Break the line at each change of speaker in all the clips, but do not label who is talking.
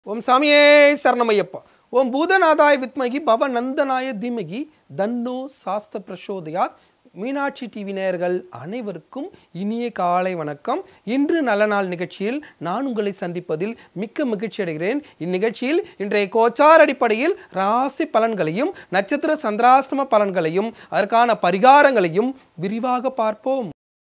ஓம் சாமியே சரணமையப்பா ஓம் பூதநாதாய வித்மகி பவநந்தனாய தீமகி தன்னோ சாஸ்த பிரசோதயாத் மீனாட்சி டிவி நேயர்கள் அனைவருக்கும் இனிய காலை வணக்கம் இன்று நல்ல நாள் நிகழ்ச்சியில் நான் உங்களை சந்திப்பதில் மிக்க மகிழ்ச்சி அடைகிறேன் இந்நிகழ்ச்சியில் இன்றைய கோச்சார் அடிப்படையில் ராசி பலன்களையும் நட்சத்திர சந்திராஷ்டம பலன்களையும் அதற்கான பரிகாரங்களையும் விரிவாக பார்ப்போம்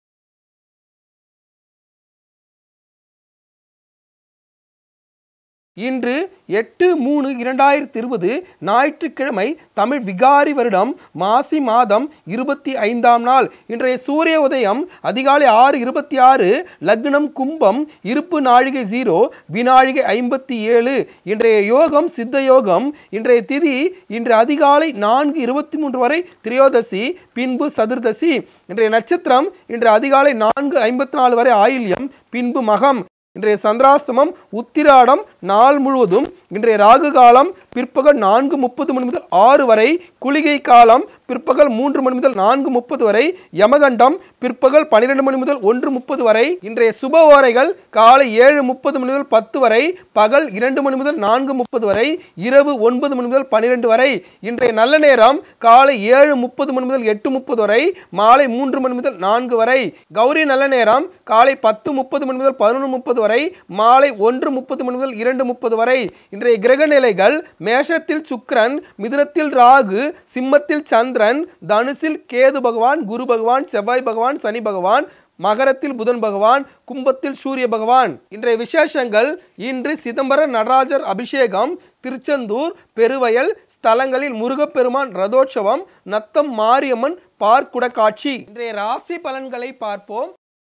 இன்று எட்டு மூணு இரண்டாயிரத்தி இருபது ஞாயிற்றுக்கிழமை தமிழ் விகாரி வருடம் மாசி மாதம் இருபத்தி ஐந்தாம் நாள் இன்றைய சூரிய உதயம் அதிகாலை ஆறு இருபத்தி ஆறு லக்னம் கும்பம் இருப்பு நாழிகை ஜீரோ வினாழிகை ஐம்பத்தி ஏழு இன்றைய யோகம் சித்த யோகம் இன்றைய திதி இன்று அதிகாலை நான்கு இருபத்தி மூன்று வரை திரையோதசி பின்பு சதுர்தசி இன்றைய நட்சத்திரம் இன்று அதிகாலை நான்கு ஐம்பத்தி நாலு வரை ஆயில்யம் பின்பு மகம் இன்றைய சந்திராஷ்டமம் உத்திராடம் நாள் முழுவதும் இன்றைய ராகு காலம் பிற்பகல் நான்கு முப்பது மணி முதல் ஆறு வரை குளிகை காலம் பிற்பகல் மூன்று மணி முதல் நான்கு முப்பது வரை யமகண்டம் பிற்பகல் பன்னிரெண்டு மணி முதல் ஒன்று முப்பது வரை இன்றைய சுப ஓரைகள் காலை ஏழு முப்பது மணி முதல் பத்து வரை பகல் இரண்டு மணி முதல் நான்கு முப்பது வரை இரவு ஒன்பது மணி முதல் பன்னிரெண்டு வரை இன்றைய நல்ல நேரம் காலை ஏழு முப்பது மணி முதல் எட்டு முப்பது வரை மாலை மூன்று மணி முதல் நான்கு வரை கௌரி நல்ல நேரம் காலை பத்து முப்பது மணி முதல் பதினொன்று முப்பது வரை மாலை ஒன்று முப்பது மணி முதல் இரண்டு முப்பது வரை இன்றைய கிரக நிலைகள் மேஷத்தில் சுக்கிரன் மிதுனத்தில் ராகு சிம்மத்தில் சந்திரன் தனுசில் கேது பகவான் குரு பகவான் செவ்வாய் பகவான் சனி பகவான் மகரத்தில் புதன் பகவான் கும்பத்தில் சூரிய பகவான் இன்றைய விசேஷங்கள் இன்று சிதம்பரம் நடராஜர் அபிஷேகம் திருச்செந்தூர் பெருவயல் ஸ்தலங்களில் முருகப்பெருமான் ரதோற்சவம் நத்தம் மாரியம்மன் பார்க்குட காட்சி இன்றைய ராசி பலன்களை பார்ப்போம்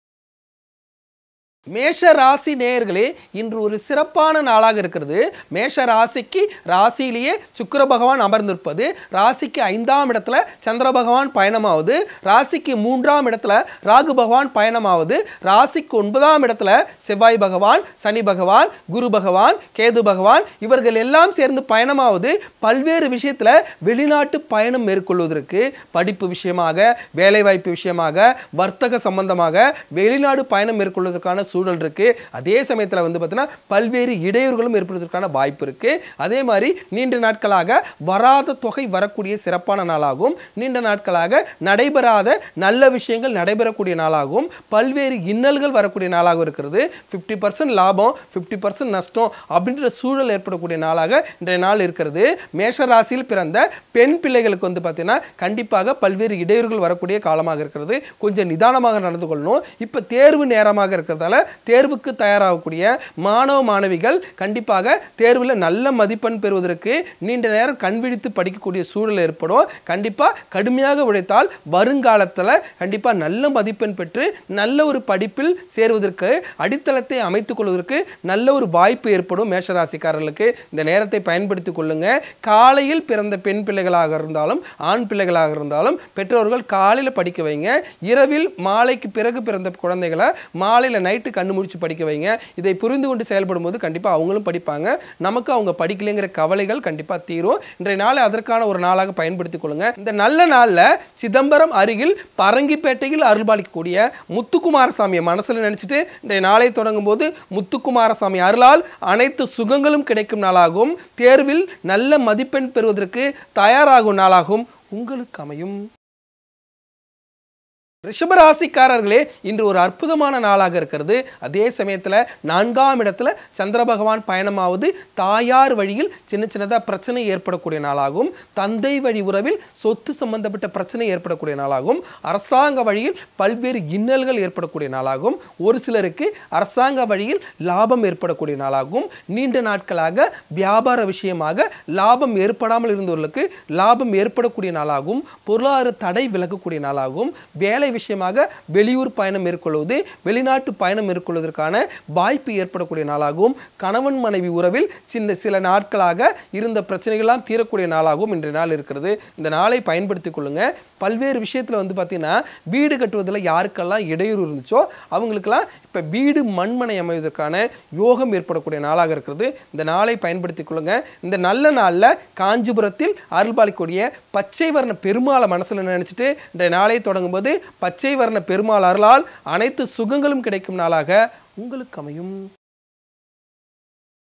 மேஷ ராசி நேயர்களே இன்று ஒரு சிறப்பான நாளாக இருக்கிறது மேஷ ராசிக்கு ராசியிலேயே சுக்கிர பகவான் அமர்ந்திருப்பது ராசிக்கு ஐந்தாம் இடத்துல சந்திர பகவான் பயணமாவது ராசிக்கு மூன்றாம் இடத்துல ராகு பகவான் பயணமாவது ராசிக்கு ஒன்பதாம் இடத்துல செவ்வாய் பகவான் சனி பகவான் குரு பகவான் கேது பகவான் இவர்கள் எல்லாம் சேர்ந்து பயணமாவது பல்வேறு விஷயத்துல வெளிநாட்டு பயணம் மேற்கொள்வதற்கு படிப்பு விஷயமாக வேலைவாய்ப்பு விஷயமாக வர்த்தக சம்பந்தமாக வெளிநாடு பயணம் மேற்கொள்வதற்கான சூழல் இருக்கு அதே சமயத்தில் வந்து பார்த்தீங்கன்னா பல்வேறு இடையூறுகளும் ஏற்படுவதற்கான வாய்ப்பு இருக்கு அதே மாதிரி நீண்ட நாட்களாக வராத தொகை வரக்கூடிய சிறப்பான நாளாகும் நீண்ட நாட்களாக நடைபெறாத நல்ல விஷயங்கள் நடைபெறக்கூடிய நாளாகும் பல்வேறு இன்னல்கள் வரக்கூடிய நாளாக இருக்கிறது ஃபிஃப்டி பர்சன்ட் லாபம் ஃபிஃப்டி பர்சன்ட் நஷ்டம் அப்படின்ற சூழல் ஏற்படக்கூடிய நாளாக இன்றைய நாள் இருக்கிறது மேஷ ராசியில் பிறந்த பெண் பிள்ளைகளுக்கு வந்து பார்த்தீங்கன்னா கண்டிப்பாக பல்வேறு இடையூறுகள் வரக்கூடிய காலமாக இருக்கிறது கொஞ்சம் நிதானமாக நடந்து கொள்ளணும் இப்போ தேர்வு நேரமாக இருக்கிறதால தேர்வுக்கு தயாராகக்கூடிய மாணவ மாணவிகள் கண்டிப்பாக தேர்வில் நல்ல மதிப்பெண் பெறுவதற்கு நீண்ட நேரம் கண் விழித்து படிக்கக்கூடிய சூழல் ஏற்படும் கண்டிப்பாக கடுமையாக உழைத்தால் வருங்காலத்தில் கண்டிப்பாக நல்ல மதிப்பெண் பெற்று நல்ல ஒரு படிப்பில் சேருவதற்கு அடித்தளத்தை அமைத்துக் கொள்வதற்கு நல்ல ஒரு வாய்ப்பு ஏற்படும் மேஷராசிக்காரர்களுக்கு இந்த நேரத்தை பயன்படுத்திக் கொள்ளுங்க காலையில் பிறந்த பெண் பிள்ளைகளாக இருந்தாலும் ஆண் பிள்ளைகளாக இருந்தாலும் பெற்றோர்கள் காலையில் படிக்க வைங்க இரவில் மாலைக்கு பிறகு பிறந்த குழந்தைகளை மாலையில் நைட்டு கண்ணு முடிச்சு படிக்க வைங்க இதை புரிந்து கொண்டு செயல்படும் போது கண்டிப்பாக அவங்களும் படிப்பாங்க நமக்கு அவங்க படிக்கலைங்கிற கவலைகள் கண்டிப்பாக தீரும் இன்றைய நாளை அதற்கான ஒரு நாளாக பயன்படுத்திக் கொள்ளுங்க இந்த நல்ல நாளில் சிதம்பரம் அருகில் பரங்கிப்பேட்டையில் அருள்பாலிக்கக்கூடிய முத்துக்குமாரசாமியை மனசில் நினைச்சிட்டு இன்றைய நாளை தொடங்கும் போது முத்துக்குமாரசாமி அருளால் அனைத்து சுகங்களும் கிடைக்கும் நாளாகும் தேர்வில் நல்ல மதிப்பெண் பெறுவதற்கு தயாராகும் நாளாகும் உங்களுக்கு அமையும் ரிஷபராசிக்காரர்களே இன்று ஒரு அற்புதமான நாளாக இருக்கிறது அதே சமயத்தில் நான்காம் இடத்துல சந்திர பகவான் பயணமாவது தாயார் வழியில் சின்ன சின்னதாக பிரச்சனை ஏற்படக்கூடிய நாளாகும் தந்தை வழி உறவில் சொத்து சம்பந்தப்பட்ட பிரச்சனை ஏற்படக்கூடிய நாளாகும் அரசாங்க வழியில் பல்வேறு இன்னல்கள் ஏற்படக்கூடிய நாளாகும் ஒரு சிலருக்கு அரசாங்க வழியில் லாபம் ஏற்படக்கூடிய நாளாகும் நீண்ட நாட்களாக வியாபார விஷயமாக லாபம் ஏற்படாமல் இருந்தவர்களுக்கு லாபம் ஏற்படக்கூடிய நாளாகும் பொருளாதார தடை விலகக்கூடிய நாளாகும் வேலை விஷயமாக வெளியூர் பயணம் மேற்கொள்வது வெளிநாட்டு பயணம் மேற்கொள்வதற்கான வாய்ப்பு ஏற்படக்கூடிய நாளாகவும் கணவன் மனைவி உறவில் சின்ன சில நாட்களாக இருந்த பிரச்சனைகள்லாம் தீரக்கூடிய நாளாகவும் இன்றைய நாள் இருக்கிறது இந்த நாளை பயன்படுத்திக் கொள்ளுங்க பல்வேறு விஷயத்தில் வந்து பார்த்தீங்கன்னா வீடு கட்டுவதில் யாருக்கெல்லாம் இடையூறு இருந்துச்சோ அவங்களுக்கெல்லாம் இப்போ வீடு மண்மனை அமைவதற்கான யோகம் ஏற்படக்கூடிய நாளாக இருக்கிறது இந்த நாளை பயன்படுத்திக் கொள்ளுங்க இந்த நல்ல நாளில் காஞ்சிபுரத்தில் அருள்பாலிக்கூடிய பச்சை வர்ண பெருமாளை மனசில் நினைச்சிட்டு இந்த நாளை தொடங்கும்போது பச்சை வர்ண பெருமாள் அருளால் அனைத்து சுகங்களும் கிடைக்கும் நாளாக உங்களுக்கு அமையும்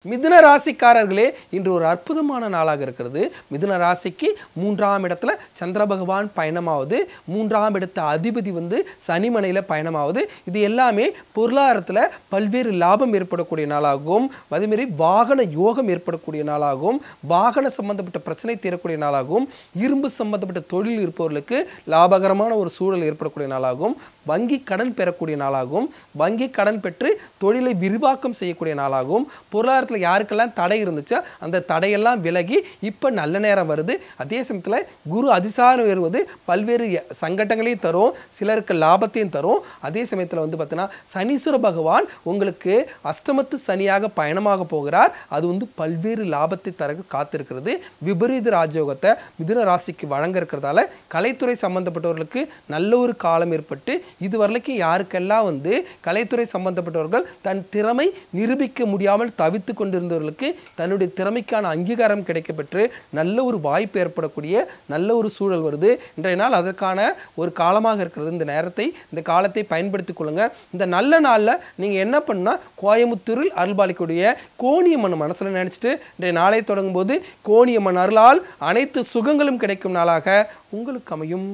மிதுன ராசிக்காரர்களே இன்று ஒரு அற்புதமான நாளாக இருக்கிறது மிதுன ராசிக்கு மூன்றாம் இடத்துல சந்திர பகவான் பயணமாவது மூன்றாம் இடத்த அதிபதி வந்து சனிமனையில் பயணமாவது இது எல்லாமே பொருளாதாரத்தில் பல்வேறு லாபம் ஏற்படக்கூடிய நாளாகவும் அதேமாரி வாகன யோகம் ஏற்படக்கூடிய நாளாகவும் வாகன சம்பந்தப்பட்ட பிரச்சனை தீரக்கூடிய நாளாகவும் இரும்பு சம்பந்தப்பட்ட தொழில் இருப்பவர்களுக்கு லாபகரமான ஒரு சூழல் ஏற்படக்கூடிய நாளாகவும் வங்கி கடன் பெறக்கூடிய நாளாகவும் வங்கி கடன் பெற்று தொழிலை விரிவாக்கம் செய்யக்கூடிய நாளாகவும் பொருளாதாரத்தில் யாருக்கெல்லாம் தடை இருந்துச்சோ அந்த தடையெல்லாம் விலகி இப்போ நல்ல நேரம் வருது அதே சமயத்தில் குரு அதிசாரம் வருவது பல்வேறு ய- சங்கடங்களையும் தரும் சிலருக்கு லாபத்தையும் தரும் அதே சமயத்தில் வந்து பார்த்தீங்கன்னா சனீஸ்வர பகவான் உங்களுக்கு அஷ்டமத்து சனியாக பயணமாக போகிறார் அது வந்து பல்வேறு லாபத்தை தர காத்திருக்கிறது விபரீத ராஜயோகத்தை மிதுன ராசிக்கு வழங்க இருக்கிறதால கலைத்துறை சம்பந்தப்பட்டவர்களுக்கு நல்ல ஒரு காலம் ஏற்பட்டு இதுவரைக்கும் யாருக்கெல்லாம் வந்து கலைத்துறை சம்பந்தப்பட்டவர்கள் தன் திறமை நிரூபிக்க முடியாமல் தவித்து கொண்டிருந்தவர்களுக்கு தன்னுடைய திறமைக்கான அங்கீகாரம் கிடைக்கப்பெற்று நல்ல ஒரு வாய்ப்பு ஏற்படக்கூடிய நல்ல ஒரு சூழல் வருது இன்றைய நாள் அதற்கான ஒரு காலமாக இருக்கிறது இந்த நேரத்தை இந்த காலத்தை பயன்படுத்திக் கொள்ளுங்க இந்த நல்ல நாளில் நீங்கள் என்ன பண்ணா கோயமுத்தூரில் அருள்பாலிக்கூடிய கோணியம்மன் மனசுல நினைச்சிட்டு இன்றைய நாளை தொடங்கும் போது கோணியம்மன் அருளால் அனைத்து சுகங்களும் கிடைக்கும் நாளாக உங்களுக்கு அமையும்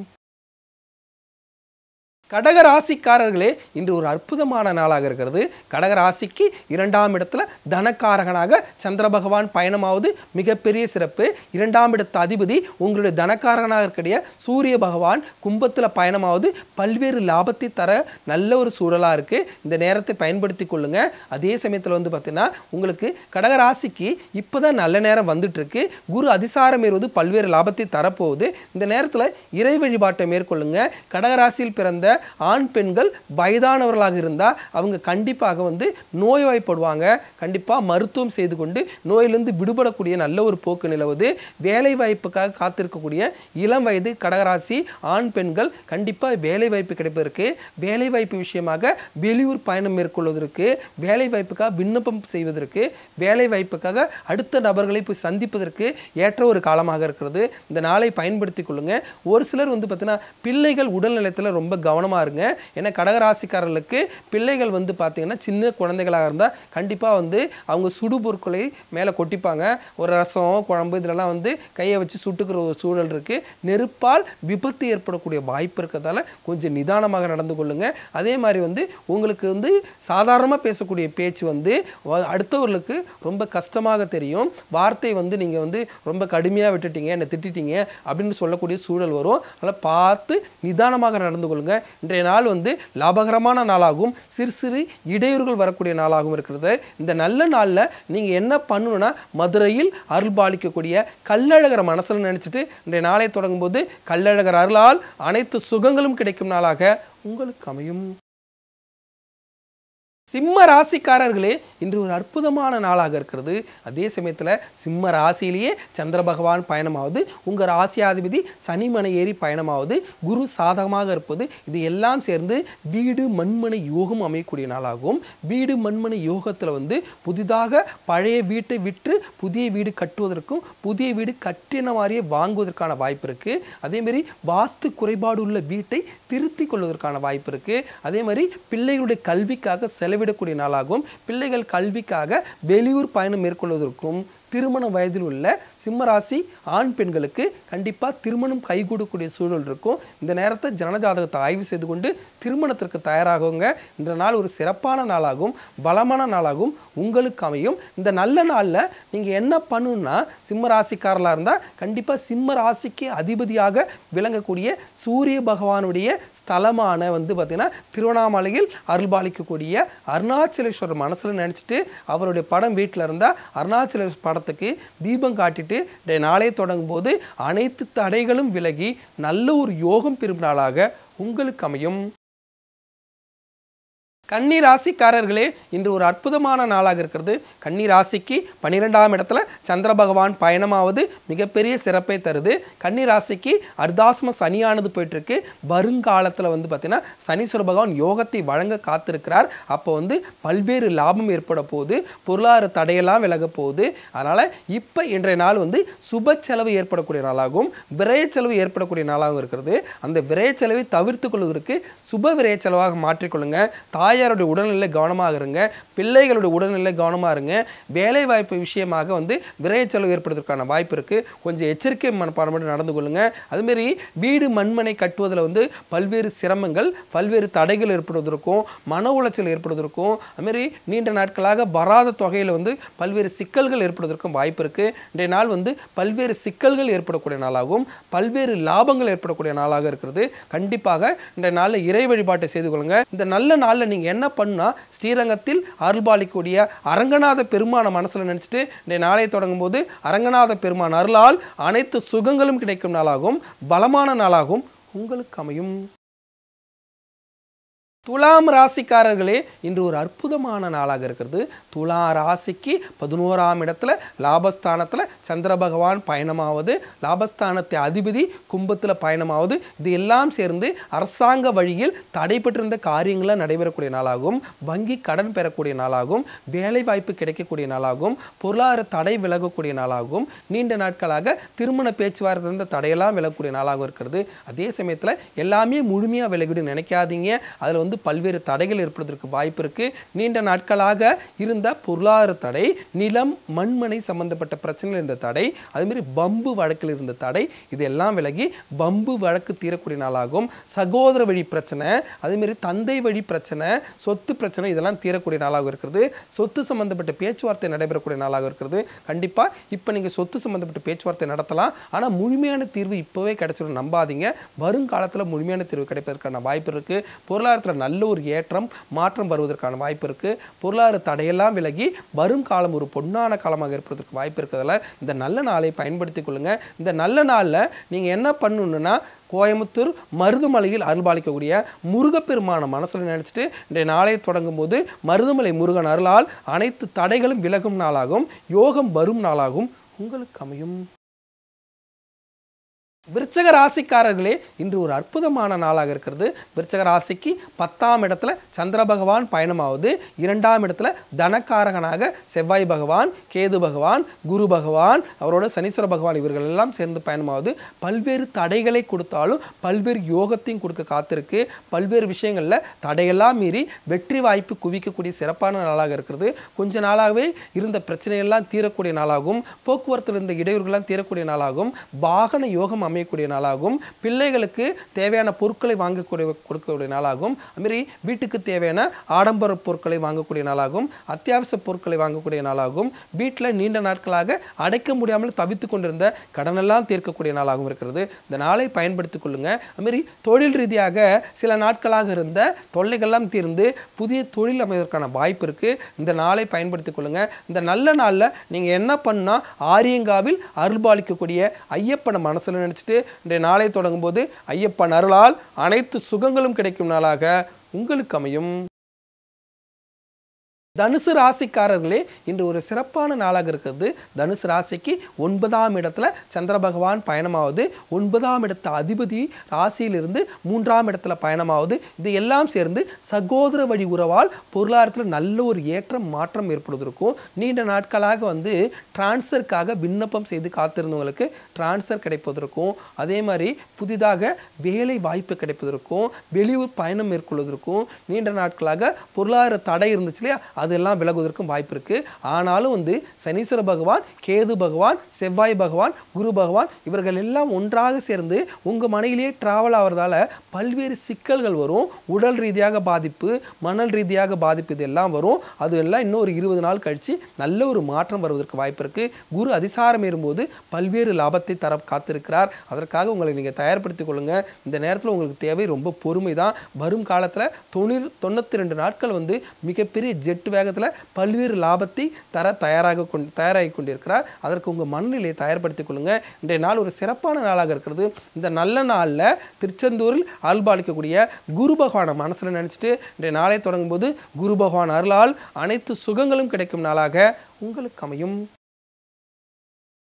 கடக ராசிக்காரர்களே இன்று ஒரு அற்புதமான நாளாக இருக்கிறது கடக ராசிக்கு இரண்டாம் இடத்துல தனக்காரகனாக சந்திர பகவான் பயணமாவது மிகப்பெரிய சிறப்பு இரண்டாம் இடத்து அதிபதி உங்களுடைய தனக்காரகனாக இருக்கக்கூடிய சூரிய பகவான் கும்பத்தில் பயணமாவது பல்வேறு லாபத்தை தர நல்ல ஒரு சூழலாக இருக்கு இந்த நேரத்தை பயன்படுத்தி கொள்ளுங்க அதே சமயத்தில் வந்து பார்த்தீங்கன்னா உங்களுக்கு கடக ராசிக்கு இப்போதான் நல்ல நேரம் வந்துட்டு இருக்கு குரு அதிசாரம் ஏறுவது பல்வேறு லாபத்தை தரப்போகுது இந்த நேரத்தில் இறை வழிபாட்டை மேற்கொள்ளுங்க கடகராசியில் பிறந்த ஆண் பெண்கள் வயதானவர்களாக இருந்தால் அவங்க கண்டிப்பாக வந்து நோய்வாய்ப்படுவாங்க கண்டிப்பாக மருத்துவம் செய்து கொண்டு நோயிலிருந்து விடுபடக்கூடிய நல்ல ஒரு போக்கு நிலவுது வேலை வாய்ப்புக்காக காத்திருக்கக்கூடிய இளம் வயது கடகராசி ஆண் பெண்கள் கண்டிப்பாக வேலை வாய்ப்பு கிடைப்பதற்கு வேலை வாய்ப்பு விஷயமாக வெளியூர் பயணம் மேற்கொள்வதற்கு வேலை வாய்ப்புக்காக விண்ணப்பம் செய்வதற்கு வேலை வாய்ப்புக்காக அடுத்த நபர்களை போய் சந்திப்பதற்கு ஏற்ற ஒரு காலமாக இருக்கிறது இந்த நாளை பயன்படுத்திக் கொள்ளுங்க ஒரு சிலர் வந்து பார்த்தீங்கன்னா பிள்ளைகள் உடல்நலத்தில் ரொம்ப கவனமாக இருங்க ஏன்னா கடகராசிக்காரர்களுக்கு பிள்ளைகள் வந்து பார்த்தீங்கன்னா சின்ன குழந்தைகளாக இருந்தால் கண்டிப்பாக வந்து அவங்க சுடு பொருட்களை மேலே கொட்டிப்பாங்க ஒரு ரசம் குழம்பு இதெல்லாம் வந்து கையை வச்சு சுட்டுக்கிற ஒரு சூழல் இருக்குது நெருப்பால் விபத்து ஏற்படக்கூடிய வாய்ப்பு இருக்கிறதால கொஞ்சம் நிதானமாக நடந்து கொள்ளுங்க அதே மாதிரி வந்து உங்களுக்கு வந்து சாதாரணமாக பேசக்கூடிய பேச்சு வந்து வ- அடுத்தவர்களுக்கு ரொம்ப கஷ்டமாக தெரியும் வார்த்தை வந்து நீங்கள் வந்து ரொம்ப கடுமையாக விட்டுட்டீங்க என்னை திட்டிட்டீங்க அப்படின்னு சொல்லக்கூடிய சூழல் வரும் அதனால் பார்த்து நிதானமாக நடந்து கொள்ளுங்க இன்றைய நாள் வந்து லாபகரமான நாளாகவும் சிறு சிறு இடையூறுகள் வரக்கூடிய நாளாகவும் இருக்கிறது இந்த நல்ல நாளில் நீங்கள் என்ன பண்ணணும்னா மதுரையில் அருள் பாலிக்கக்கூடிய கள்ளழகரை மனசில் நினச்சிட்டு இன்றைய நாளை தொடங்கும் போது கள்ளழகர் அருளால் அனைத்து சுகங்களும் கிடைக்கும் நாளாக உங்களுக்கு அமையும் சிம்ம ராசிக்காரர்களே இன்று ஒரு அற்புதமான நாளாக இருக்கிறது அதே சமயத்தில் சிம்ம ராசியிலேயே சந்திர பகவான் பயணமாவது உங்கள் ராசியாதிபதி சனிமனை ஏறி பயணமாவது குரு சாதகமாக இருப்பது இது எல்லாம் சேர்ந்து வீடு மண்மனை யோகம் அமையக்கூடிய நாளாகும் வீடு மண்மனை யோகத்தில் வந்து புதிதாக பழைய வீட்டை விற்று புதிய வீடு கட்டுவதற்கும் புதிய வீடு கட்டின மாதிரியே வாங்குவதற்கான வாய்ப்பு இருக்குது அதேமாரி வாஸ்து குறைபாடு உள்ள வீட்டை திருத்திக் கொள்வதற்கான வாய்ப்பு இருக்குது அதே மாதிரி பிள்ளைகளுடைய கல்விக்காக செலவிடக்கூடிய நாளாகும் பிள்ளைகள் கல்விக்காக வெளியூர் பயணம் மேற்கொள்வதற்கும் திருமண வயதில் உள்ள சிம்மராசி ஆண் பெண்களுக்கு கண்டிப்பாக திருமணம் கைகூடக்கூடிய சூழல் இருக்கும் இந்த நேரத்தை ஜனஜாதகத்தை ஆய்வு செய்து கொண்டு திருமணத்திற்கு தயாராகுங்க இந்த நாள் ஒரு சிறப்பான நாளாகும் பலமான நாளாகும் உங்களுக்கு அமையும் இந்த நல்ல நாளில் நீங்கள் என்ன பண்ணணும்னா சிம்ம ராசிக்காரலாக இருந்தால் கண்டிப்பாக சிம்ம ராசிக்கு அதிபதியாக விளங்கக்கூடிய சூரிய பகவானுடைய ஸ்தலமான வந்து பார்த்தீங்கன்னா திருவண்ணாமலையில் அருள்பாலிக்கக்கூடிய அருணாச்சலேஸ்வரர் மனசில் நினச்சிட்டு அவருடைய படம் வீட்டில் இருந்தால் அருணாச்சலேஸ்வரர் படத்துக்கு தீபம் காட்டிட்டு டே நாளே தொடங்கும் போது அனைத்து தடைகளும் விலகி நல்ல ஒரு யோகம் பெறும் நாளாக உங்களுக்கு அமையும் கன்னி ராசிக்காரர்களே இன்று ஒரு அற்புதமான நாளாக இருக்கிறது கன்னி ராசிக்கு பன்னிரெண்டாம் இடத்துல சந்திர பகவான் பயணமாவது மிகப்பெரிய சிறப்பை தருது கன்னி ராசிக்கு அர்தாசம சனியானது போயிட்டு இருக்கு வருங்காலத்தில் வந்து பார்த்தீங்கன்னா சனீஸ்வர பகவான் யோகத்தை வழங்க காத்திருக்கிறார் அப்போ வந்து பல்வேறு லாபம் ஏற்பட போகுது பொருளாதார தடையெல்லாம் விலக போகுது அதனால் இப்போ இன்றைய நாள் வந்து சுப செலவு ஏற்படக்கூடிய நாளாகவும் விரய செலவு ஏற்படக்கூடிய நாளாகவும் இருக்கிறது அந்த விரய செலவை தவிர்த்து கொள்வதற்கு சுப விரய செலவாக மாற்றிக்கொள்ளுங்க தாய் தாயாருடைய உடல்நிலை கவனமாக இருங்க பிள்ளைகளுடைய உடல்நிலை கவனமாக இருங்க வேலை வாய்ப்பு விஷயமாக வந்து விரைய செலவு ஏற்படுவதற்கான வாய்ப்பு இருக்குது கொஞ்சம் எச்சரிக்கை மனப்பான்மையோடு நடந்து கொள்ளுங்க அதுமாரி வீடு மண்மனை கட்டுவதில் வந்து பல்வேறு சிரமங்கள் பல்வேறு தடைகள் ஏற்படுவதற்கும் மன உளைச்சல் ஏற்படுவதற்கும் அதுமாரி நீண்ட நாட்களாக வராத தொகையில் வந்து பல்வேறு சிக்கல்கள் ஏற்படுவதற்கும் வாய்ப்பு இருக்குது இன்றைய நாள் வந்து பல்வேறு சிக்கல்கள் ஏற்படக்கூடிய நாளாகவும் பல்வேறு லாபங்கள் ஏற்படக்கூடிய நாளாக இருக்கிறது கண்டிப்பாக இந்த நாளில் இறை வழிபாட்டை செய்து கொள்ளுங்க இந்த நல்ல நாளில் நீங்கள் என்ன பண்ணா ஸ்ரீரங்கத்தில் அருள்பாலிக்கூடிய அரங்கநாத பெருமான மனசில் நினச்சிட்டு இந்த நாளை தொடங்கும் போது அரங்கநாத பெருமான் அருளால் அனைத்து சுகங்களும் கிடைக்கும் நாளாகவும் பலமான நாளாகவும் உங்களுக்கு அமையும் துலாம் ராசிக்காரர்களே இன்று ஒரு அற்புதமான நாளாக இருக்கிறது துலா ராசிக்கு பதினோராம் இடத்துல லாபஸ்தானத்தில் சந்திர பகவான் பயணமாவது லாபஸ்தானத்தை அதிபதி கும்பத்தில் பயணமாவது இது எல்லாம் சேர்ந்து அரசாங்க வழியில் தடைபட்டிருந்த காரியங்களாக நடைபெறக்கூடிய நாளாகும் வங்கி கடன் பெறக்கூடிய நாளாகும் வேலை வாய்ப்பு கிடைக்கக்கூடிய நாளாகும் பொருளாதார தடை விலகக்கூடிய நாளாகும் நீண்ட நாட்களாக திருமண பேச்சுவார்த்தை இருந்த தடையெல்லாம் விலகக்கூடிய நாளாகவும் இருக்கிறது அதே சமயத்தில் எல்லாமே முழுமையாக விலகிடு நினைக்காதீங்க அதில் வந்து பல்வேறு தடைகள் ஏற்படுவதற்கு வாய்ப்பு இருக்கு நீண்ட நாட்களாக இருந்த பொருளாதார தடை நிலம் மண்மனை சம்பந்தப்பட்ட பிரச்சனைகள் இருந்த தடை அதுமாரி பம்பு வழக்கில் இருந்த தடை இதெல்லாம் விலகி பம்பு வழக்கு தீரக்கூடிய நாளாகும் சகோதர வழி பிரச்சனை அதேமாரி தந்தை வழி பிரச்சனை சொத்து பிரச்சனை இதெல்லாம் தீரக்கூடிய நாளாக இருக்கிறது சொத்து சம்பந்தப்பட்ட பேச்சுவார்த்தை நடைபெறக்கூடிய நாளாக இருக்கிறது கண்டிப்பா இப்போ நீங்க சொத்து சம்பந்தப்பட்ட பேச்சுவார்த்தை நடத்தலாம் ஆனா முழுமையான தீர்வு இப்போவே கிடைச்சிடும் நம்பாதீங்க வருங்காலத்துல முழுமையான தீர்வு கிடைப்பதற்கான வாய்ப்பு இருக்கு பொருளாதாரத்துல நல்ல ஒரு ஏற்றம் மாற்றம் வருவதற்கான வாய்ப்பு இருக்கு பொருளாதார தடையெல்லாம் விலகி வரும் காலம் ஒரு பொன்னான காலமாக இருப்பதற்கு வாய்ப்பு இருக்கிறதால இந்த நல்ல நாளை பயன்படுத்திக் கொள்ளுங்க இந்த நல்ல நாள்ல நீங்க என்ன பண்ணணும்னா கோயம்புத்தூர் மருதுமலையில் அருள்பாலிக்கக்கூடிய முருகப்பெருமான மனசுல நினைச்சிட்டு இன்றைய நாளை தொடங்கும் போது மருதுமலை முருகன் அருளால் அனைத்து தடைகளும் விலகும் நாளாகும் யோகம் வரும் நாளாகும் உங்களுக்கு அமையும் விருச்சக ராசிக்காரர்களே இன்று ஒரு அற்புதமான நாளாக இருக்கிறது விருச்சக ராசிக்கு பத்தாம் இடத்துல சந்திர பகவான் பயணமாவது இரண்டாம் இடத்துல தனக்காரகனாக செவ்வாய் பகவான் கேது பகவான் குரு பகவான் அவரோட சனீஸ்வர பகவான் இவர்கள் எல்லாம் சேர்ந்து பயணமாவது பல்வேறு தடைகளை கொடுத்தாலும் பல்வேறு யோகத்தையும் கொடுக்க காத்திருக்கு பல்வேறு விஷயங்கள்ல தடையெல்லாம் மீறி வெற்றி வாய்ப்பு குவிக்கக்கூடிய சிறப்பான நாளாக இருக்கிறது கொஞ்ச நாளாகவே இருந்த பிரச்சனையெல்லாம் தீரக்கூடிய நாளாகும் போக்குவரத்தில் இருந்த இடையூறுகள்லாம் தீரக்கூடிய நாளாகும் வாகன யோகம் அமையக்கூடிய நாளாகும் பிள்ளைகளுக்கு தேவையான பொருட்களை வாங்கக்கூடிய கொடுக்கக்கூடிய நாளாகும் அதுமாரி வீட்டுக்கு தேவையான ஆடம்பர பொருட்களை வாங்கக்கூடிய நாளாகும் அத்தியாவசிய பொருட்களை வாங்கக்கூடிய நாளாகும் வீட்டில் நீண்ட நாட்களாக அடைக்க முடியாமல் தவித்து கொண்டிருந்த கடனெல்லாம் தீர்க்கக்கூடிய நாளாகவும் இருக்கிறது இந்த நாளை பயன்படுத்திக் கொள்ளுங்க அதுமாரி தொழில் ரீதியாக சில நாட்களாக இருந்த தொல்லைகள்லாம் தீர்ந்து புதிய தொழில் அமைவதற்கான வாய்ப்பு இருக்கு இந்த நாளை பயன்படுத்திக் கொள்ளுங்க இந்த நல்ல நாள்ல நீங்க என்ன பண்ணா ஆரியங்காவில் அருள்பாலிக்கக்கூடிய ஐயப்பனை மனசுல நினைச்சிட்டு இன்றைய நாளை தொடங்கும் போது ஐயப்பன் அருளால் அனைத்து சுகங்களும் கிடைக்கும் நாளாக உங்களுக்கு அமையும் தனுசு ராசிக்காரர்களே இன்று ஒரு சிறப்பான நாளாக இருக்கிறது தனுசு ராசிக்கு ஒன்பதாம் இடத்துல சந்திர பகவான் பயணமாவது ஒன்பதாம் இடத்த அதிபதி ராசியிலிருந்து மூன்றாம் இடத்துல பயணமாவது இது எல்லாம் சேர்ந்து சகோதர வழி உறவால் பொருளாதாரத்தில் நல்ல ஒரு ஏற்றம் மாற்றம் ஏற்படுவதற்கும் நீண்ட நாட்களாக வந்து டிரான்ஸ்ஃபருக்காக விண்ணப்பம் செய்து காத்திருந்தவங்களுக்கு டிரான்ஸ்ஃபர் கிடைப்பதற்கும் அதே மாதிரி புதிதாக வேலை வாய்ப்பு கிடைப்பதற்கும் வெளியூர் பயணம் மேற்கொள்வதற்கும் நீண்ட நாட்களாக பொருளாதார தடை இருந்துச்சு இல்லையா அதெல்லாம் விலகுவதற்கும் வாய்ப்பு இருக்கு ஆனாலும் வந்து சனீஸ்வர பகவான் கேது பகவான் செவ்வாய் பகவான் குரு பகவான் இவர்கள் எல்லாம் ஒன்றாக சேர்ந்து உங்க மனையிலேயே டிராவல் ஆகிறதால பல்வேறு சிக்கல்கள் வரும் உடல் ரீதியாக பாதிப்பு மணல் ரீதியாக பாதிப்பு இதெல்லாம் வரும் அது எல்லாம் இன்னும் ஒரு இருபது நாள் கழிச்சு நல்ல ஒரு மாற்றம் வருவதற்கு வாய்ப்பு இருக்கு குரு அதிசாரம் ஏறும்போது பல்வேறு லாபத்தை தர காத்திருக்கிறார் அதற்காக உங்களை நீங்க தயார்படுத்திக் கொள்ளுங்க இந்த நேரத்தில் உங்களுக்கு தேவை ரொம்ப பொறுமை தான் வரும் காலத்துல தொண்ணூறு தொண்ணூத்தி ரெண்டு நாட்கள் வந்து மிகப்பெரிய ஜெட் வேகத்துல பல்வேறு லாபத்தை தர தயாராக கொண்டு தயாராகி கொண்டிருக்கிறார் அதற்கு உங்க மனநிலையை தயார்படுத்திக் கொள்ளுங்க இன்றைய நாள் ஒரு சிறப்பான நாளாக இருக்கிறது இந்த நல்ல நாள்ல திருச்செந்தூரில் அருள்பாலிக்கக்கூடிய குரு பகவானை மனசுல நினைச்சிட்டு இன்றைய நாளை தொடங்கும் போது குரு பகவான் அருளால் அனைத்து சுகங்களும் கிடைக்கும் நாளாக உங்களுக்கு அமையும்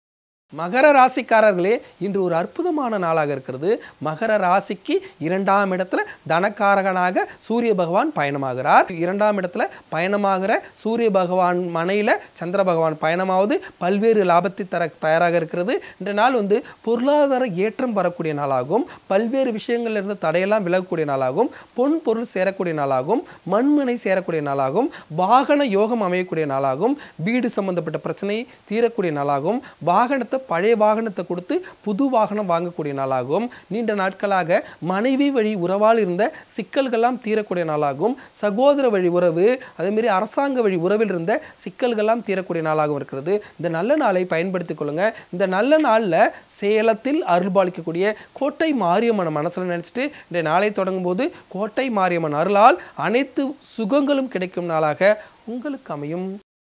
மகர ராசிக்காரர்களே இன்று ஒரு அற்புதமான நாளாக இருக்கிறது மகர ராசிக்கு இரண்டாம் இடத்துல தனக்காரகனாக சூரிய பகவான் பயணமாகிறார் இரண்டாம் இடத்துல பயணமாகிற சூரிய பகவான் மனையில சந்திர பகவான் பயணமாவது பல்வேறு லாபத்தை தர தயாராக இருக்கிறது இந்த நாள் வந்து பொருளாதார ஏற்றம் வரக்கூடிய நாளாகும் பல்வேறு விஷயங்கள்ல இருந்து தடையெல்லாம் விலகக்கூடிய நாளாகும் பொன் பொருள் சேரக்கூடிய நாளாகும் மண்மனை சேரக்கூடிய நாளாகும் வாகன யோகம் அமையக்கூடிய நாளாகும் வீடு சம்பந்தப்பட்ட பிரச்சனை தீரக்கூடிய நாளாகும் வாகனத்தை பழைய வாகனத்தை கொடுத்து புது வாகனம் வாங்கக்கூடிய நாளாகும் நீண்ட நாட்களாக மனைவி வழி உறவால் இருந்த சிக்கல்கள்லாம் தீரக்கூடிய நாளாகும் சகோதர வழி உறவு அதேமாரி அரசாங்க வழி உறவில் இருந்த சிக்கல்கள்லாம் தீரக்கூடிய நாளாகவும் இருக்கிறது இந்த நல்ல நாளை பயன்படுத்திக் கொள்ளுங்க இந்த நல்ல நாளில் சேலத்தில் அருள்பாலிக்கக்கூடிய கோட்டை மாரியம்மனை மனசில் நினச்சிட்டு இந்த நாளை தொடங்கும் போது கோட்டை மாரியம்மன் அருளால் அனைத்து சுகங்களும் கிடைக்கும் நாளாக உங்களுக்கு அமையும்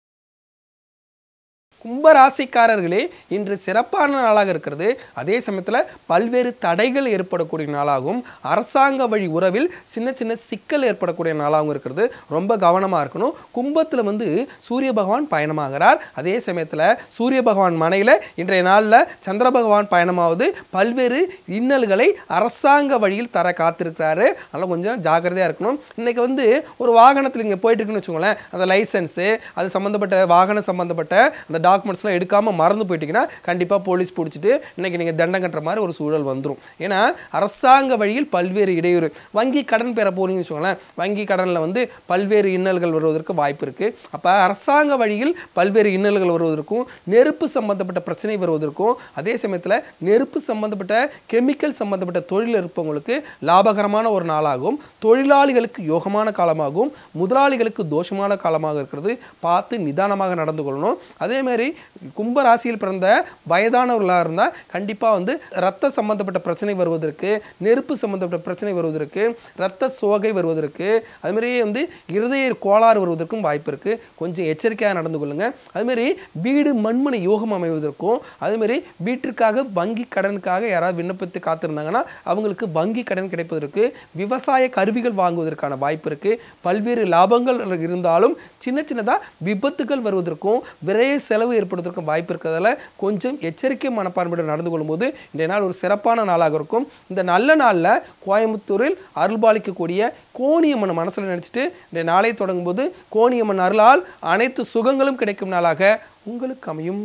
கும்பராசிக்காரர்களே இன்று சிறப்பான நாளாக இருக்கிறது அதே சமயத்தில் பல்வேறு தடைகள் ஏற்படக்கூடிய நாளாகவும் அரசாங்க வழி உறவில் சின்ன சின்ன சிக்கல் ஏற்படக்கூடிய நாளாகவும் இருக்கிறது ரொம்ப கவனமாக இருக்கணும் கும்பத்தில் வந்து சூரிய பகவான் பயணமாகிறார் அதே சமயத்தில் சூரிய பகவான் மனையில் இன்றைய நாளில் சந்திர பகவான் பயணமாவது பல்வேறு இன்னல்களை அரசாங்க வழியில் தர காத்திருக்கிறாரு அதனால் கொஞ்சம் ஜாக்கிரதையாக இருக்கணும் இன்னைக்கு வந்து ஒரு வாகனத்தில் இங்கே போயிட்டு இருக்குன்னு வச்சுக்கோங்களேன் அந்த லைசன்ஸு அது சம்மந்தப்பட்ட வாகனம் சம்மந்தப்பட்ட அந்த டாக்குமெண்ட்ஸ்லாம் எடுக்காமல் மறந்து போயிட்டீங்கன்னா கண்டிப்பாக போலீஸ் பிடிச்சிட்டு இன்னைக்கு நீங்கள் தண்டம் கட்டுற மாதிரி ஒரு சூழல் வந்துடும் ஏன்னா அரசாங்க வழியில் பல்வேறு இடையூறு வங்கி கடன் பெற போறீங்கன்னு வச்சுக்கோங்களேன் வங்கி கடனில் வந்து பல்வேறு இன்னல்கள் வருவதற்கு வாய்ப்பு இருக்குது அப்போ அரசாங்க வழியில் பல்வேறு இன்னல்கள் வருவதற்கும் நெருப்பு சம்பந்தப்பட்ட பிரச்சனை வருவதற்கும் அதே சமயத்தில் நெருப்பு சம்பந்தப்பட்ட கெமிக்கல் சம்பந்தப்பட்ட தொழில் இருப்பவங்களுக்கு லாபகரமான ஒரு நாளாகும் தொழிலாளிகளுக்கு யோகமான காலமாகும் முதலாளிகளுக்கு தோஷமான காலமாக இருக்கிறது பார்த்து நிதானமாக நடந்து கொள்ளணும் அதே மாதிரி கும்ப ராசியில் பிறந்த வயதானவர்களாக இருந்தால் கண்டிப்பாக வந்து ரத்த சம்பந்தப்பட்ட பிரச்சனை வருவதற்கு நெருப்பு சம்பந்தப்பட்ட பிரச்சனை வருவதற்கு ரத்த சோகை வருவதற்கு அது மாதிரி வந்து இருதய கோளாறு வருவதற்கும் வாய்ப்பு இருக்குது கொஞ்சம் எச்சரிக்கையாக நடந்து கொள்ளுங்க அது மாதிரி வீடு மண்மனை யோகம் அமைவதற்கும் அது மாதிரி வீட்டிற்காக வங்கி கடனுக்காக யாராவது விண்ணப்பித்து காத்திருந்தாங்கன்னா அவங்களுக்கு வங்கி கடன் கிடைப்பதற்கு விவசாய கருவிகள் வாங்குவதற்கான வாய்ப்பு இருக்குது பல்வேறு லாபங்கள் இருந்தாலும் சின்ன சின்னதாக விபத்துகள் வருவதற்கும் விரைய செலவு ஏற்படுவதற்கும் வாய்ப்பு இருக்கிறதால கொஞ்சம் எச்சரிக்கை மனப்பான்மையுடன் நடந்து கொள்ளும்போது இன்றைய நாள் ஒரு சிறப்பான நாளாக இருக்கும் இந்த நல்ல நாளில் கோயம்புத்தூரில் அருள்பாலிக்கக்கூடிய கோணியம்மன் மனசில் நினச்சிட்டு இந்த நாளை தொடங்கும்போது கோணியம்மன் அருளால் அனைத்து சுகங்களும் கிடைக்கும் நாளாக உங்களுக்கு அமையும்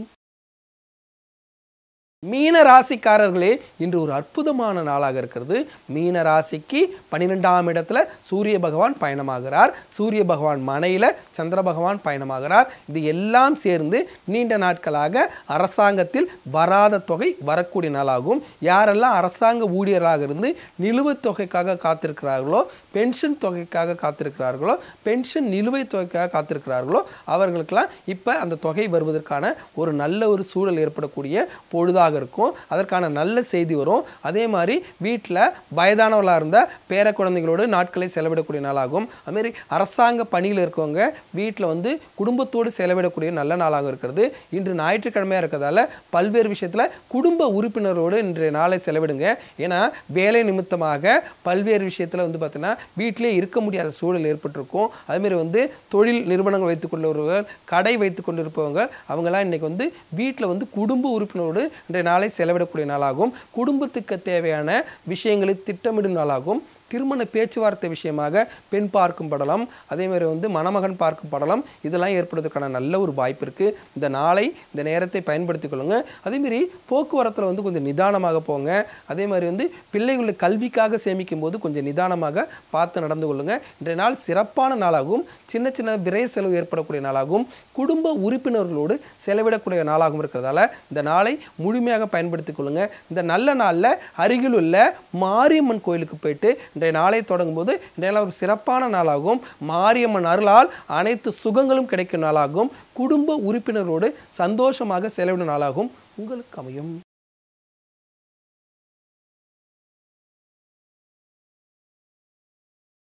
மீன ராசிக்காரர்களே இன்று ஒரு அற்புதமான நாளாக இருக்கிறது மீன ராசிக்கு பன்னிரெண்டாம் இடத்துல சூரிய பகவான் பயணமாகிறார் சூரிய பகவான் மனையில் சந்திர பகவான் பயணமாகிறார் இது எல்லாம் சேர்ந்து நீண்ட நாட்களாக அரசாங்கத்தில் வராத தொகை வரக்கூடிய நாளாகும் யாரெல்லாம் அரசாங்க ஊழியராக இருந்து நிலுவைத் தொகைக்காக காத்திருக்கிறார்களோ பென்ஷன் தொகைக்காக காத்திருக்கிறார்களோ பென்ஷன் நிலுவைத் தொகைக்காக காத்திருக்கிறார்களோ அவர்களுக்கெல்லாம் இப்போ அந்த தொகை வருவதற்கான ஒரு நல்ல ஒரு சூழல் ஏற்படக்கூடிய பொழுதாக இருக்கும் அதற்கான நல்ல செய்தி வரும் அதே மாதிரி வீட்டில் வயதானவர்களாக இருந்த பேர குழந்தைகளோடு நாட்களை செலவிடக்கூடிய நாளாகும் அதுமாரி அரசாங்க பணியில் இருக்கவங்க வீட்டில் வந்து குடும்பத்தோடு செலவிடக்கூடிய நல்ல நாளாக இருக்கிறது இன்று ஞாயிற்றுக்கிழமையாக இருக்கிறதால பல்வேறு விஷயத்தில் குடும்ப உறுப்பினரோடு இன்றைய நாளை செலவிடுங்க ஏன்னா வேலை நிமித்தமாக பல்வேறு விஷயத்தில் வந்து பார்த்தீங்கன்னா வீட்டிலே இருக்க முடியாத சூழல் ஏற்பட்டிருக்கும் அதுமாரி வந்து தொழில் நிறுவனங்கள் வைத்துக் கொண்டவர்கள் கடை வைத்துக் கொண்டிருப்பவங்க அவங்கெல்லாம் இன்னைக்கு வந்து வீட்டில் வந்து குடும்ப உறுப்பினரோடு இன்றைய நாளை செலவிடக்கூடிய நாளாகும் குடும்பத்துக்கு தேவையான விஷயங்களை திட்டமிடும் நாளாகும் திருமண பேச்சுவார்த்தை விஷயமாக பெண் பார்க்கும் படலம் அதே மாதிரி வந்து மணமகன் பார்க்கும் படலம் இதெல்லாம் ஏற்படுவதற்கான நல்ல ஒரு வாய்ப்பு இருக்குது இந்த நாளை இந்த நேரத்தை பயன்படுத்திக் கொள்ளுங்க அதேமாரி போக்குவரத்தில் வந்து கொஞ்சம் நிதானமாக போங்க அதே மாதிரி வந்து பிள்ளைகளுடைய கல்விக்காக சேமிக்கும் போது கொஞ்சம் நிதானமாக பார்த்து நடந்து கொள்ளுங்க இன்றைய நாள் சிறப்பான நாளாகவும் சின்ன சின்ன விரை செலவு ஏற்படக்கூடிய நாளாகவும் குடும்ப உறுப்பினர்களோடு செலவிடக்கூடிய நாளாகவும் இருக்கிறதால இந்த நாளை முழுமையாக பயன்படுத்திக் கொள்ளுங்க இந்த நல்ல நாளில் அருகிலுள்ள மாரியம்மன் கோயிலுக்கு போயிட்டு இன்றைய நாளை தொடங்கும் போது இன்றைய நாள் ஒரு சிறப்பான நாளாகும் மாரியம்மன் அருளால் அனைத்து சுகங்களும் கிடைக்கும் நாளாகும் குடும்ப உறுப்பினரோடு சந்தோஷமாக செலவிடும் நாளாகும் உங்களுக்கு அமையும்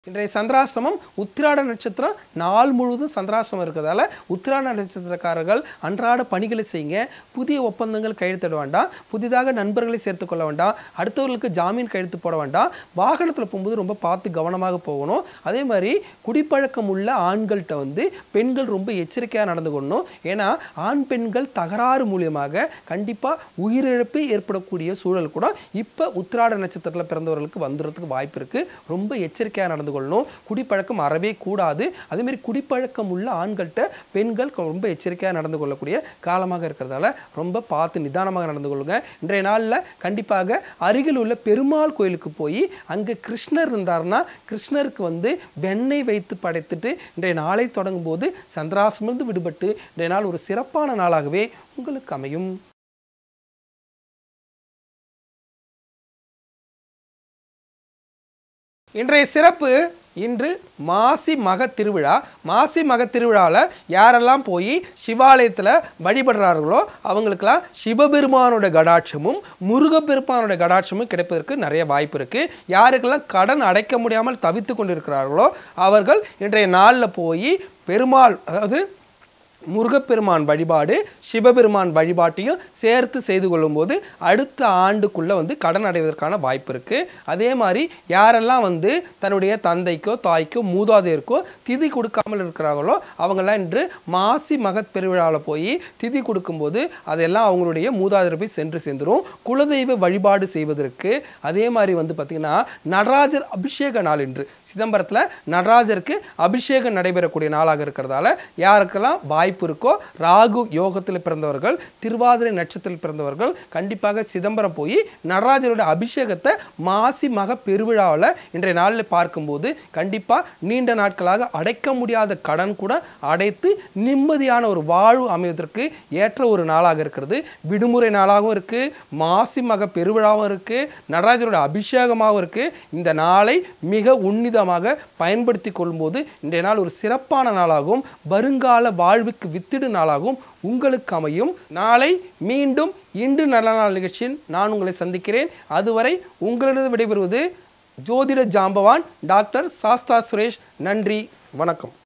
இன்றைய சந்திராசிரமம் உத்திராட நட்சத்திரம் நாள் முழுவதும் சந்திராசிரமம் இருக்கிறதால உத்திராட நட்சத்திரக்காரர்கள் அன்றாட பணிகளை செய்யுங்க புதிய ஒப்பந்தங்கள் கையெழுத்திட வேண்டாம் புதிதாக நண்பர்களை சேர்த்து கொள்ள வேண்டாம் அடுத்தவர்களுக்கு ஜாமீன் கையெழுத்து போட வேண்டாம் வாகனத்தில் போகும்போது ரொம்ப பார்த்து கவனமாக போகணும் அதே மாதிரி குடிப்பழக்கம் உள்ள ஆண்கள்கிட்ட வந்து பெண்கள் ரொம்ப எச்சரிக்கையாக நடந்து கொள்ளணும் ஏன்னா ஆண் பெண்கள் தகராறு மூலியமாக கண்டிப்பாக உயிரிழப்பு ஏற்படக்கூடிய சூழல் கூட இப்போ உத்திராட நட்சத்திரத்தில் பிறந்தவர்களுக்கு வந்துடுறதுக்கு வாய்ப்பு இருக்குது ரொம்ப எச்சரிக்கையாக நடந்து கொள்ளணும் குடிப்பழக்கம் அறவே கூடாது அதே மாதிரி குடிப்பழக்கம் உள்ள ஆண்கள்கிட்ட பெண்கள் கொ- ரொம்ப எச்சரிக்கையாக நடந்து கொள்ளக்கூடிய காலமாக இருக்கிறதால ரொம்ப பார்த்து நிதானமாக நடந்து கொள்ளுங்க இன்றைய நாளில் கண்டிப்பாக அருகில் உள்ள பெருமாள் கோயிலுக்கு போய் அங்கே கிருஷ்ணர் இருந்தாருன்னா கிருஷ்ணருக்கு வந்து வெண்ணெய் வைத்து படைத்துட்டு இன்றைய நாளை தொடங்கும் போது சந்திராசிரமிருந்து விடுபட்டு இன்றைய நாள் ஒரு சிறப்பான நாளாகவே உங்களுக்கு அமையும் இன்றைய சிறப்பு இன்று மாசி மக திருவிழா மாசி மக திருவிழாவில் யாரெல்லாம் போய் சிவாலயத்தில் வழிபடுறார்களோ அவங்களுக்கெல்லாம் சிவபெருமானோட கடாட்சமும் முருகப்பெருமானோட கடாட்சமும் கிடைப்பதற்கு நிறைய வாய்ப்பு இருக்குது யாருக்கெல்லாம் கடன் அடைக்க முடியாமல் தவித்து கொண்டிருக்கிறார்களோ அவர்கள் இன்றைய நாளில் போய் பெருமாள் அதாவது முருகப்பெருமான் வழிபாடு சிவபெருமான் வழிபாட்டையும் சேர்த்து செய்து கொள்ளும்போது அடுத்த ஆண்டுக்குள்ள வந்து கடன் அடைவதற்கான வாய்ப்பு இருக்கு அதே மாதிரி யாரெல்லாம் வந்து தன்னுடைய தந்தைக்கோ தாய்க்கோ மூதாதையருக்கோ திதி கொடுக்காமல் இருக்கிறார்களோ அவங்கெல்லாம் இன்று மாசி மகத் பெருவிழாவில் போய் திதி கொடுக்கும்போது அதெல்லாம் அவங்களுடைய மூதாதையர் போய் சென்று சேர்ந்துரும் குலதெய்வ வழிபாடு செய்வதற்கு அதே மாதிரி வந்து பார்த்திங்கன்னா நடராஜர் அபிஷேக நாள் இன்று சிதம்பரத்தில் நடராஜருக்கு அபிஷேகம் நடைபெறக்கூடிய நாளாக இருக்கிறதால யாருக்கெல்லாம் வாய்ப்பு இருக்கோ ராகு யோகத்தில் பிறந்தவர்கள் திருவாதிரை நட்சத்திரத்தில் பிறந்தவர்கள் கண்டிப்பாக சிதம்பரம் போய் நடராஜரோட அபிஷேகத்தை மாசி மக பெருவிழாவில் இன்றைய நாளில் பார்க்கும்போது கண்டிப்பாக நீண்ட நாட்களாக அடைக்க முடியாத கடன் கூட அடைத்து நிம்மதியான ஒரு வாழ்வு அமைவதற்கு ஏற்ற ஒரு நாளாக இருக்கிறது விடுமுறை நாளாகவும் இருக்கு மாசி மக பெருவிழாவும் இருக்கு நடராஜரோட அபிஷேகமாகவும் இருக்கு இந்த நாளை மிக உன்னிதமாக பயன்படுத்தி கொள்ளும்போது இன்றைய நாள் ஒரு சிறப்பான நாளாகவும் வருங்கால வாழ்வுக்கு வித்திடு நாளாகவும் உங்களுக்கு அமையும் நாளை மீண்டும் இன்று நல்ல நாள் நிகழ்ச்சியில் நான் உங்களை சந்திக்கிறேன் அதுவரை உங்களிடம் விடைபெறுவது ஜோதிட ஜாம்பவான் டாக்டர் சாஸ்தா சுரேஷ் நன்றி வணக்கம்